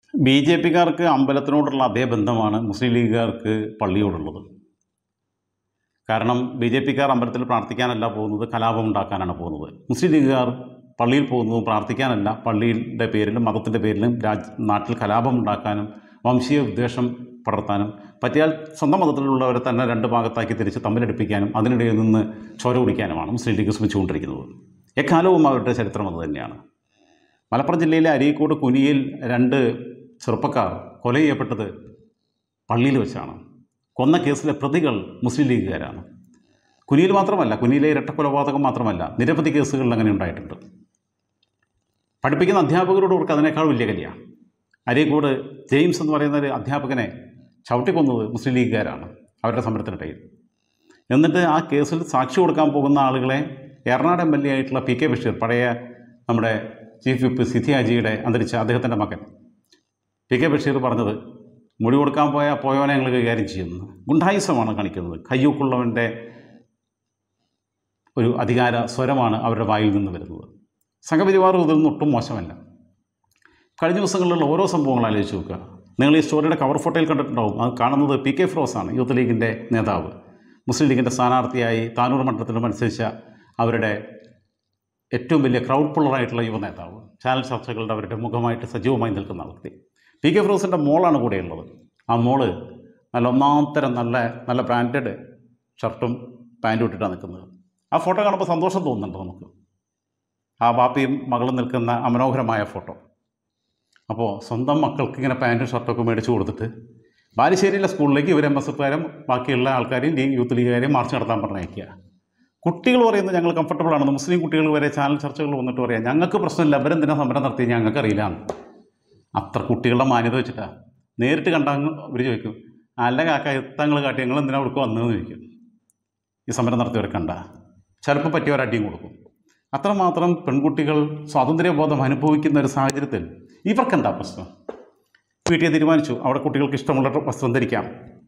B J പിക്കാർക്ക് അമ്പലത്തിനോടുള്ള അതേ ബന്ധമാണ് മുസ്ലിം ലീഗുകാർക്ക് പള്ളിയോടുള്ളത് കാരണം ബി ജെ പിക്കാർ അമ്പലത്തിൽ പ്രാർത്ഥിക്കാനല്ല പോകുന്നത് കലാപം ഉണ്ടാക്കാനാണ് പോകുന്നത് മുസ്ലിം ലീഗുകാർ പള്ളിയിൽ പോകുന്നത് പ്രാർത്ഥിക്കാനല്ല പള്ളിയുടെ പേരിലും മതത്തിൻ്റെ പേരിലും രാജ് നാട്ടിൽ കലാപം ഉണ്ടാക്കാനും വംശീയ വിദ്വേഷം പടർത്താനും പറ്റിയാൽ സ്വന്തം മതത്തിലുള്ളവരെ തന്നെ രണ്ട് ഭാഗത്താക്കി തിരിച്ച് തമ്മിലടിപ്പിക്കാനും അതിനിടയിൽ നിന്ന് ചോര കുടിക്കാനുമാണ് മുസ്ലിം ലീഗ് ശ്രമിച്ചുകൊണ്ടിരിക്കുന്നത് എക്കാലവും അവരുടെ ചരിത്രം അത് തന്നെയാണ് മലപ്പുറം ജില്ലയിലെ അരീക്കോട് കുനിയിൽ രണ്ട് ചെറുപ്പക്കാർ കൊല ചെയ്യപ്പെട്ടത് പള്ളിയിൽ വെച്ചാണ് കൊന്ന കേസിലെ പ്രതികൾ മുസ്ലിം ലീഗുകാരാണ് കുനിയിൽ മാത്രമല്ല കുനിയിലെ ഇരട്ടക്കൊലപാതകം മാത്രമല്ല നിരവധി കേസുകളിൽ അങ്ങനെ ഉണ്ടായിട്ടുണ്ട് പഠിപ്പിക്കുന്ന അധ്യാപകരോട് അവർക്ക് അതിനേക്കാൾ വലിയ കലിയാണ് അരീക്കോട് ജെയിംസ് എന്ന് പറയുന്ന ഒരു അധ്യാപകനെ ചവിട്ടിക്കൊന്നത് മുസ്ലിം ലീഗുകാരാണ് അവരുടെ സമരത്തിനിടയിൽ എന്നിട്ട് ആ കേസിൽ സാക്ഷി കൊടുക്കാൻ പോകുന്ന ആളുകളെ എറണാട് എം എൽ എ ആയിട്ടുള്ള പി കെ ബഷീർ പഴയ നമ്മുടെ ചീഫ് വിപ്പ് സിഥിയാജിയുടെ അന്തരിച്ച അദ്ദേഹത്തിൻ്റെ മകൻ പി കെ ബഷീർ പറഞ്ഞത് മൊഴി കൊടുക്കാൻ പോയ പോയവനെ ഞങ്ങൾ കൈകാര്യം ചെയ്യുന്നത് ഗുണ്ടായുസമാണ് കാണിക്കുന്നത് കയ്യൂക്കുള്ളവൻ്റെ ഒരു അധികാര സ്വരമാണ് അവരുടെ വായിൽ നിന്ന് വരുന്നത് സംഘപരിവാർ ഇതിൽ നിന്ന് ഒട്ടും മോശമല്ല കഴിഞ്ഞ ദിവസങ്ങളിലുള്ള ഓരോ സംഭവങ്ങൾ ആലോചിച്ച് നോക്കുക നിങ്ങൾ ഈ സ്റ്റോറിയുടെ കവർ ഫോട്ടോയിൽ കണ്ടിട്ടുണ്ടാവും അത് കാണുന്നത് പി കെ ഫിറോസാണ് യൂത്ത് ലീഗിൻ്റെ നേതാവ് മുസ്ലിം ലീഗിൻ്റെ സ്ഥാനാർത്ഥിയായി താനൂർ മണ്ഡലത്തിൽ മത്സരിച്ച അവരുടെ ഏറ്റവും വലിയ ക്രൗഡ് പുള്ളറായിട്ടുള്ള യുവ നേതാവ് ചാനൽ ചർച്ചകളുടെ അവരുടെ മുഖമായിട്ട് സജീവമായി നിൽക്കുന്ന വ്യക്തി പി കെ ഫിറോസിൻ്റെ മോളാണ് കൂടെയുള്ളത് ആ മോള് നല്ല ഒന്നാന്തരം നല്ല നല്ല ബ്രാൻഡഡ് ഷർട്ടും പാൻറ്റും ഇട്ടിട്ടാണ് നിൽക്കുന്നത് ആ ഫോട്ടോ കാണുമ്പോൾ സന്തോഷം തോന്നുന്നുണ്ട് നമുക്ക് ആ ബാപ്പയും മകളും നിൽക്കുന്ന അമനോഹരമായ ഫോട്ടോ അപ്പോൾ സ്വന്തം മക്കൾക്ക് ഇങ്ങനെ പാൻറ്റും ഷർട്ടൊക്കെ മേടിച്ച് കൊടുത്തിട്ട് ബാലുശ്ശേരിയിലെ സ്കൂളിലേക്ക് ഇവർ എം എസ് എഫുകാരും ബാക്കിയുള്ള ആൾക്കാരെയും ലീഗ് യൂത്ത് ലീഗുകാരെയും മാർച്ച് നടത്താൻ പറഞ്ഞയക്കുക കുട്ടികൾ പറയുന്നത് ഞങ്ങൾ കംഫർട്ടബിൾ ആണെന്ന് മുസ്ലിം കുട്ടികൾ വരെ ചാനൽ ചർച്ചകൾ വന്നിട്ട് പറയാം ഞങ്ങൾക്ക് പ്രശ്നമില്ല അവരെന്തിനാ സമരം നടത്തി ഞങ്ങൾക്കറിയില്ല അത്ര കുട്ടികളുടെ മാന്യത വെച്ചിട്ടാണ് നേരിട്ട് കണ്ടാൽ അവർ ചോദിക്കും അല്ല കാക്ക എത്തങ്ങൾ കാട്ടി ഞങ്ങൾ എന്തിനാ അവർക്ക് വന്നതെന്ന് ചോദിക്കും ഈ സമരം നടത്തിയവരെ കണ്ട ചിലപ്പോൾ പറ്റിയവർ അടിയും കൊടുക്കും അത്രമാത്രം പെൺകുട്ടികൾ സ്വാതന്ത്ര്യബോധം അനുഭവിക്കുന്ന ഒരു സാഹചര്യത്തിൽ ഇവർക്കെന്താ പ്രശ്നം വീട്ടിൽ തീരുമാനിച്ചു അവിടെ കുട്ടികൾക്ക് ഇഷ്ടമുള്ള വസ്ത്രം ധരിക്കാം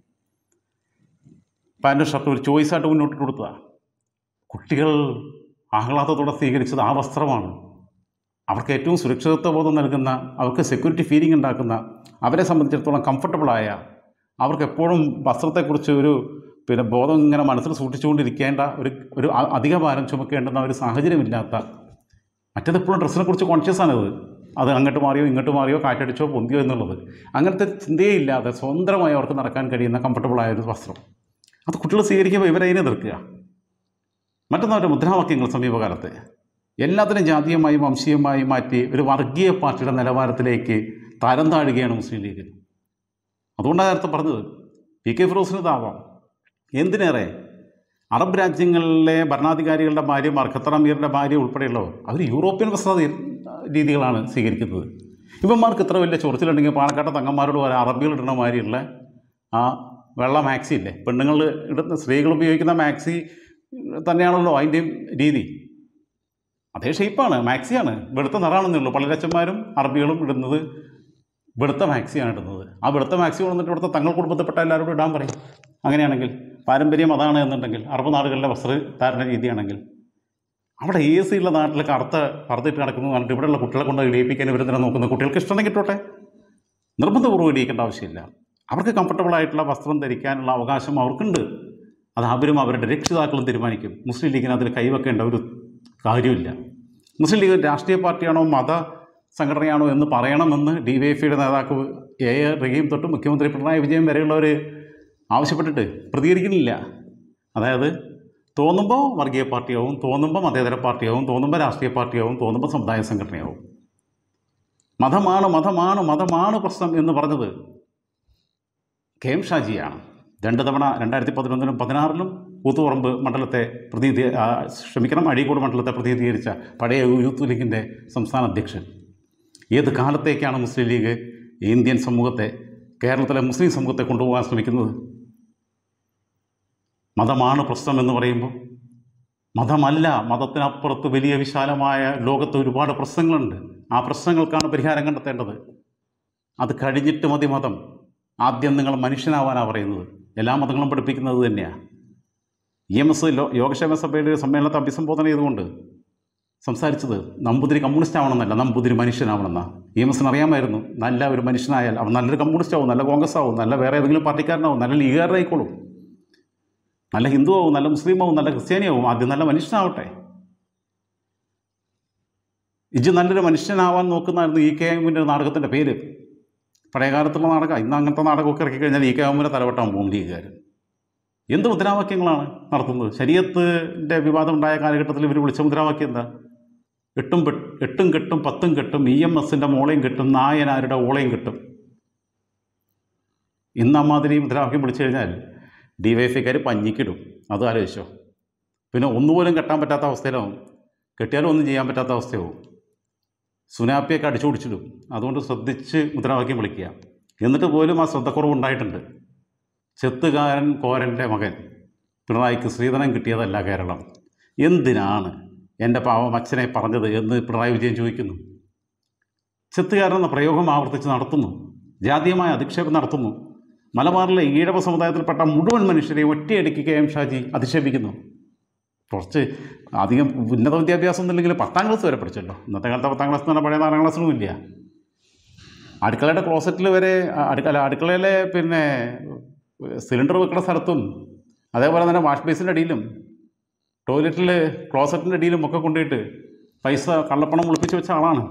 പാൻറ്റും ഷർട്ടും ഒരു ചോയ്സായിട്ട് മുന്നോട്ട് കൊടുത്തതാണ് കുട്ടികൾ ആഹ്ലാദത്തോടെ സ്വീകരിച്ചത് ആ വസ്ത്രമാണ് അവർക്ക് ഏറ്റവും സുരക്ഷിതത്വ ബോധം നൽകുന്ന അവർക്ക് സെക്യൂരിറ്റി ഫീലിംഗ് ഉണ്ടാക്കുന്ന അവരെ സംബന്ധിച്ചിടത്തോളം കംഫർട്ടബിളായ അവർക്ക് എപ്പോഴും വസ്ത്രത്തെക്കുറിച്ച് ഒരു പിന്നെ ബോധം ഇങ്ങനെ മനസ്സിൽ സൂക്ഷിച്ചുകൊണ്ടിരിക്കേണ്ട ഒരു ഒരു അ- അധിക ഭാരം ചുമക്കേണ്ടുന്ന ഒരു സാഹചര്യമില്ലാത്ത മറ്റേത് എപ്പോഴും ഡ്രസ്സിനെ കുറിച്ച് കോൺഷ്യസ് ആണത് അത് അങ്ങോട്ട് മാറിയോ ഇങ്ങോട്ട് മാറിയോ കാറ്റടിച്ചോ പൊന്തിയോ എന്നുള്ളത് അങ്ങനത്തെ ചിന്തയേ ഇല്ലാതെ സ്വതന്ത്രമായി അവർക്ക് നടക്കാൻ കഴിയുന്ന കംഫർട്ടബിളായ ഒരു വസ്ത്രം അത് കുട്ടികൾ സ്വീകരിക്കുമ്പോൾ ഇവരതിനെ എതിർക്കുക മറ്റൊന്നവരുടെ മുദ്രാവാക്യങ്ങൾ സമീപകാലത്ത് എല്ലാത്തിനും ജാതീയമായി വംശീയമായി മാറ്റി ഒരു വർഗീയ പാർട്ടിയുടെ നിലവാരത്തിലേക്ക് തരം താഴുകയാണ് മുസ്ലിം ലീഗ് അതുകൊണ്ടാണ് നേരത്തെ പറഞ്ഞത് പി കെ ഫിറോസിന് താവാം എന്തിനേറെ അറബ് രാജ്യങ്ങളിലെ ഭരണാധികാരികളുടെ ഭാര്യമാർ ഖത്തർ അമീറിൻ്റെ ഭാര്യ ഉൾപ്പെടെയുള്ളവർ അവർ യൂറോപ്യൻ വസ്ത്ര രീതികളാണ് സ്വീകരിക്കുന്നത് ഇവന്മാർക്ക് ഇത്ര വലിയ ചൊറിച്ചിലുണ്ടെങ്കിൽ പാലക്കാട്ടെ തങ്ങന്മാരോട് വരെ അറബികൾ ഇടുന്ന മാതിരിയുള്ള ആ വെള്ള മാക്സി ഇല്ലേ പെണ്ണുങ്ങൾ ഇടുന്ന സ്ത്രീകൾ ഉപയോഗിക്കുന്ന മാക്സി തന്നെയാണല്ലോ അതിൻ്റെയും രീതി അതേ ഷേപ്പാണ് മാക്സിയാണ് വെളുത്ത നിറാണെന്നേ ഉള്ളൂ പള്ളിരച്ചന്മാരും അറബികളും ഇടുന്നത് വെളുത്ത മാക്സിയാണ് ഇടുന്നത് ആ വെളുത്ത മാക്സി കൊണ്ടിട്ട് ഇവിടുത്തെ തങ്ങൾ കുടുംബത്തിൽപ്പെട്ട എല്ലാവരോടും ഇടാൻ പറയും അങ്ങനെയാണെങ്കിൽ പാരമ്പര്യം അതാണ് എന്നുണ്ടെങ്കിൽ അറബ് നാടുകളിലെ വസ്ത്രധാരണ രീതിയാണെങ്കിൽ അവിടെ എ സി ഉള്ള നാട്ടിൽ കറുത്ത പറത്തിട്ട് കിടക്കുന്നു പറഞ്ഞിട്ട് ഇവിടെയുള്ള കുട്ടികളെ കൊണ്ട് ഇടിയിപ്പിക്കാൻ ഇവരെന്തിനാ നോക്കുന്നത് കുട്ടികൾക്ക് ഇഷ്ടമെങ്കിൽ ഇട്ടോട്ടെ നിർബന്ധപൂർവ്വം ഇടിയിക്കേണ്ട ആവശ്യമില്ല അവർക്ക് കംഫർട്ടബിൾ ആയിട്ടുള്ള വസ്ത്രം ധരിക്കാനുള്ള അവകാശം അവർക്കുണ്ട് അത് അവരും അവരുടെ രക്ഷിതാക്കളും തീരുമാനിക്കും മുസ്ലിം ലീഗിന് അതിൽ കൈവെക്കേണ്ട ഒരു കാര്യമില്ല മുസ്ലിം ലീഗ് രാഷ്ട്രീയ പാർട്ടിയാണോ മത സംഘടനയാണോ എന്ന് പറയണമെന്ന് ഡി വൈ എഫ് നേതാക്കൾ എ എ റഹീം തൊട്ട് മുഖ്യമന്ത്രി പിണറായി വിജയൻ വരെയുള്ളവർ ആവശ്യപ്പെട്ടിട്ട് പ്രതികരിക്കുന്നില്ല അതായത് തോന്നുമ്പോൾ വർഗീയ പാർട്ടിയാവും തോന്നുമ്പോൾ മതേതര പാർട്ടിയാവും തോന്നുമ്പോൾ രാഷ്ട്രീയ പാർട്ടിയാവും തോന്നുമ്പോൾ സമുദായ സംഘടനയാവും മതമാണ് മതമാണ് മതമാണ് പ്രശ്നം എന്ന് പറഞ്ഞത് കെ എം ഷാജിയാണ് രണ്ട് തവണ രണ്ടായിരത്തി പതിനൊന്നിലും പതിനാറിലും കൂത്തുപറമ്പ് മണ്ഡലത്തെ പ്രതിനിധി ആ, ക്ഷമിക്കണം അഴീക്കോട് മണ്ഡലത്തെ പ്രതിനിധീകരിച്ച പഴയ യൂത്ത് ലീഗിൻ്റെ സംസ്ഥാന അധ്യക്ഷൻ ഏത് കാലത്തേക്കാണ് മുസ്ലിം ലീഗ് ഇന്ത്യൻ സമൂഹത്തെ കേരളത്തിലെ മുസ്ലിം സമൂഹത്തെ കൊണ്ടുപോകാൻ ശ്രമിക്കുന്നത് മതമാണ് പ്രശ്നം എന്ന് പറയുമ്പോൾ മതമല്ല മതത്തിനപ്പുറത്ത് വലിയ വിശാലമായ ലോകത്ത് ഒരുപാട് പ്രശ്നങ്ങളുണ്ട് ആ പ്രശ്നങ്ങൾക്കാണ് പരിഹാരം കണ്ടെത്തേണ്ടത് അത് കഴിഞ്ഞിട്ട് മതി മതം ആദ്യം നിങ്ങൾ മനുഷ്യനാവാനാണ് പറയുന്നത് എല്ലാ മതങ്ങളും പഠിപ്പിക്കുന്നത് തന്നെയാണ് ഇ എം എസ് ലോ യോഗക്ഷേമ സഭയുടെ ഒരു സമ്മേളനത്തെ അഭിസംബോധന ചെയ്തുകൊണ്ട് സംസാരിച്ചത് നമ്പൂതിരി കമ്മ്യൂണിസ്റ്റ് ആവണമെന്നല്ല നമ്പൂതിരി മനുഷ്യനാവണമെന്നാ ഇ എം എസിന് അറിയാമായിരുന്നു നല്ല ഒരു മനുഷ്യനായാൽ അവൻ നല്ലൊരു കമ്മ്യൂണിസ്റ്റ് ആവും നല്ല കോൺഗ്രസ് ആവും നല്ല വേറെ ഏതെങ്കിലും പാർട്ടിക്കാരനാവും നല്ല ലീഗുകാരനായിക്കോളും നല്ല ഹിന്ദു ആവും നല്ല മുസ്ലിം ആവും നല്ല ക്രിസ്ത്യാനിയാവും ആദ്യം നല്ല മനുഷ്യനാവട്ടെ ഇജ് നല്ലൊരു മനുഷ്യനാവാൻ നോക്കുന്നതായിരുന്നു ഇ കെ എമ്മിൻ്റെ നാടകത്തിൻ്റെ പേര് പഴയകാലത്തുള്ള നാടകം ഇന്ന് അങ്ങനത്തെ നാടകമൊക്കെ ഇറക്കി കഴിഞ്ഞാൽ ഇ കെ എമ്മിനെ തലവട്ടാൻ പോകും ലീഗുകാർ എന്ത് മുദ്രാവാക്യങ്ങളാണ് നടത്തുന്നത് ശരീരത്തിൻ്റെ വിവാദം ഉണ്ടായ കാലഘട്ടത്തിൽ ഇവർ വിളിച്ച മുദ്രാവാക്യം എന്താ എട്ടും പെട്ട് എട്ടും കെട്ടും പത്തും കെട്ടും ഇ എം എസിൻ്റെ മോളയും കിട്ടും നായനാരുടെ ഓളയും കിട്ടും ഇന്ന് അമ്മാതിരി മുദ്രാവാക്യം വിളിച്ചു കഴിഞ്ഞാൽ ഡി വൈ എഫ്ഐക്കാർ പഞ്ഞിക്കിടും അത് ആലോചിച്ചോ പിന്നെ ഒന്നുപോലും കെട്ടാൻ പറ്റാത്ത അവസ്ഥയിലാവും കെട്ടിയാലും ഒന്നും ചെയ്യാൻ പറ്റാത്ത അവസ്ഥയാവും സുനാപ്പിയൊക്കെ അടിച്ചു പിടിച്ചിടും അതുകൊണ്ട് ശ്രദ്ധിച്ച് മുദ്രാവാക്യം വിളിക്കുക എന്നിട്ട് പോലും ആ ശ്രദ്ധക്കുറവുണ്ടായിട്ടുണ്ട് ചെത്തുകാരൻ കോരൻ്റെ മകൻ പിണറായിക്ക് ശ്രീധരൻ കിട്ടിയതല്ല കേരളം എന്തിനാണ് എൻ്റെ പാവം അച്ഛനെ പറഞ്ഞത് എന്ന് പിണറായി വിജയൻ ചോദിക്കുന്നു ചെത്തുകാരൻ എന്ന പ്രയോഗം ആവർത്തിച്ച് നടത്തുന്നു ജാതീയമായ അധിക്ഷേപം നടത്തുന്നു മലബാറിലെ ഈഴവ സമുദായത്തിൽപ്പെട്ട മുഴുവൻ മനുഷ്യരെയും ഒറ്റയടിക്ക് കെ എം ഷാജി അധിക്ഷേപിക്കുന്നു കുറച്ച് അധികം ഉന്നത വിദ്യാഭ്യാസം ഒന്നുമില്ലെങ്കിൽ പത്താം ക്ലാസ് വരെ പഠിച്ചല്ലോ ഇന്നത്തെ കാലത്ത് പത്താം ക്ലാസ് എന്ന് പറഞ്ഞാൽ പഴയ നാലാം ക്ലാസ്സിലും ഇല്ല അടുക്കളയുടെ ക്ലോസറ്റിൽ വരെ അടുക്കള അടുക്കളയിലെ പിന്നെ സിലിണ്ടർ വെക്കുന്ന സ്ഥലത്തും അതേപോലെ തന്നെ വാഷ് ബേസിൻ്റെ അടിയിലും ടോയ്ലറ്റിൽ ക്ലോസറ്റിൻ്റെ അടിയിലും ഒക്കെ കൊണ്ടുപോയിട്ട് പൈസ കള്ളപ്പണം ഒളിപ്പിച്ച് വെച്ച ആളാണ്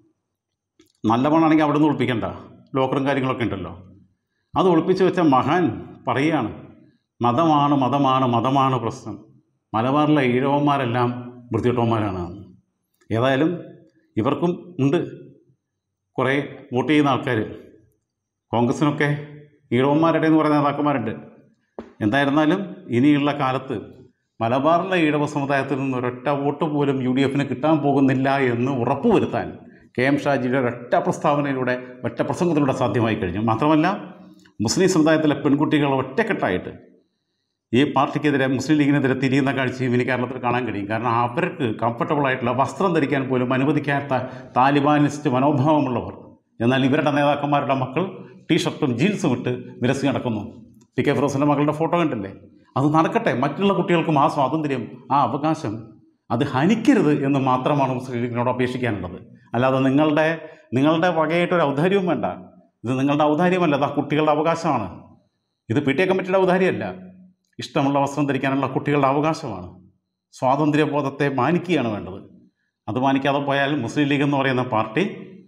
നല്ല പണമാണെങ്കിൽ അവിടെ നിന്ന് ഒളിപ്പിക്കണ്ട ലോക്കറും കാര്യങ്ങളൊക്കെ ഉണ്ടല്ലോ അത് ഒളിപ്പിച്ച് വെച്ച മഹാൻ പറയുകയാണ് മതമാണ് മതമാണ് മതമാണ് പ്രശ്നം മലബാറിലെ ഈഴവന്മാരെല്ലാം വൃത്തികെട്ടവന്മാരാണ് ഏതായാലും ഇവർക്കും ഉണ്ട് കുറേ വോട്ട് ചെയ്യുന്ന ആൾക്കാർ കോൺഗ്രസിനൊക്കെ ഈഴവന്മാരുടെ എന്ന് പറയുന്ന നേതാക്കന്മാരുണ്ട് എന്തായിരുന്നാലും ഇനിയുള്ള കാലത്ത് മലബാറിലെ ഈഴവ സമുദായത്തിൽ നിന്ന് ഒരൊറ്റ വോട്ട് പോലും യു ഡി എഫിന് കിട്ടാൻ പോകുന്നില്ല എന്ന് ഉറപ്പുവരുത്താൻ കെ എം ഷാജിയുടെ ഒരൊറ്റ പ്രസ്താവനയിലൂടെ ഒറ്റ പ്രസംഗത്തിലൂടെ സാധ്യമായി കഴിഞ്ഞു മാത്രമല്ല മുസ്ലിം സമുദായത്തിലെ പെൺകുട്ടികൾ ഒറ്റക്കെട്ടായിട്ട് ഈ പാർട്ടിക്കെതിരെ മുസ്ലിം ലീഗിനെതിരെ തിരിയുന്ന കാഴ്ചയും ഇനി കേരളത്തിൽ കാണാൻ കഴിയും കാരണം അവർക്ക് കംഫർട്ടബിൾ ആയിട്ടുള്ള വസ്ത്രം ധരിക്കാൻ പോലും അനുവദിക്കാത്ത താലിബാനിസ്റ്റ് മനോഭാവമുള്ളവർ എന്നാൽ ഇവരുടെ നേതാക്കന്മാരുടെ മക്കൾ ടീഷർട്ടും ജീൻസും ഇട്ട് വിരസി നടക്കുന്നു പി കെ ഫിറോസിൻ്റെ മകളുടെ ഫോട്ടോ കണ്ടില്ലേ അത് നടക്കട്ടെ മറ്റുള്ള കുട്ടികൾക്കും ആ സ്വാതന്ത്ര്യം ആ അവകാശം അത് ഹനിക്കരുത് എന്ന് മാത്രമാണ് മുസ്ലിം ലീഗിനോട് അപേക്ഷിക്കാനുള്ളത് അല്ലാതെ നിങ്ങളുടെ നിങ്ങളുടെ വകയായിട്ടൊരു ഔദാര്യവും വേണ്ട ഇത് നിങ്ങളുടെ ഔദാര്യമല്ല അത് ആ കുട്ടികളുടെ അവകാശമാണ് ഇത് പി ടി എ കമ്മിറ്റിയുടെ ഔദാര്യമല്ല ഇഷ്ടമുള്ള വസ്ത്രം ധരിക്കാനുള്ള കുട്ടികളുടെ അവകാശമാണ് സ്വാതന്ത്ര്യബോധത്തെ മാനിക്കുകയാണ് വേണ്ടത് അത് മാനിക്കാതെ പോയാൽ മുസ്ലിം ലീഗ് എന്ന് പറയുന്ന പാർട്ടി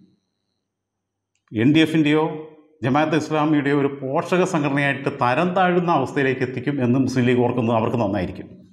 എൻ ഡി എഫിൻ്റെയോ ജമാഅത്ത് ഇസ്ലാമിയുടെയോ ഒരു പോഷക സംഘടനയായിട്ട് തരം താഴുന്ന അവസ്ഥയിലേക്ക് എത്തിക്കും എന്ന് മുസ്ലിം ലീഗ് ഓർക്കുന്നത് അവർക്ക് നന്നായിരിക്കും